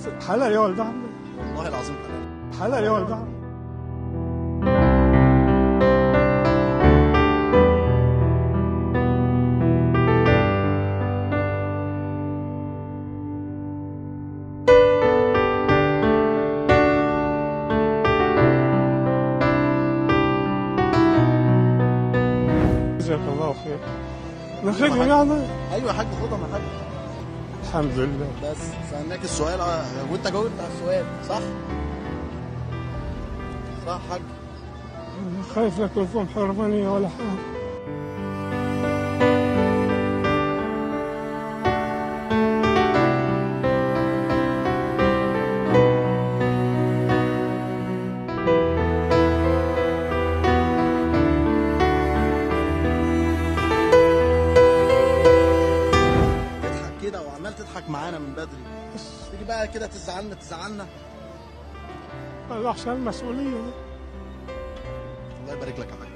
حلال يا ولد عمي والله العظيم حلال حلال يا ولد عمي جزاك الله خير نخدم يعني ايوه يا حاج خدها يا حاج الحمد لله بس سالناك السؤال آه، وانت جاوبت على السؤال صح؟ صح يا حاج خايف لا تكون حرمانية ولا حاجة تضحك كده وعمال تضحك معانا من بدري تيجي بقى كده تزعلنا تزعلنا هذا عشان المسؤولية الله يبارك لك يا حاج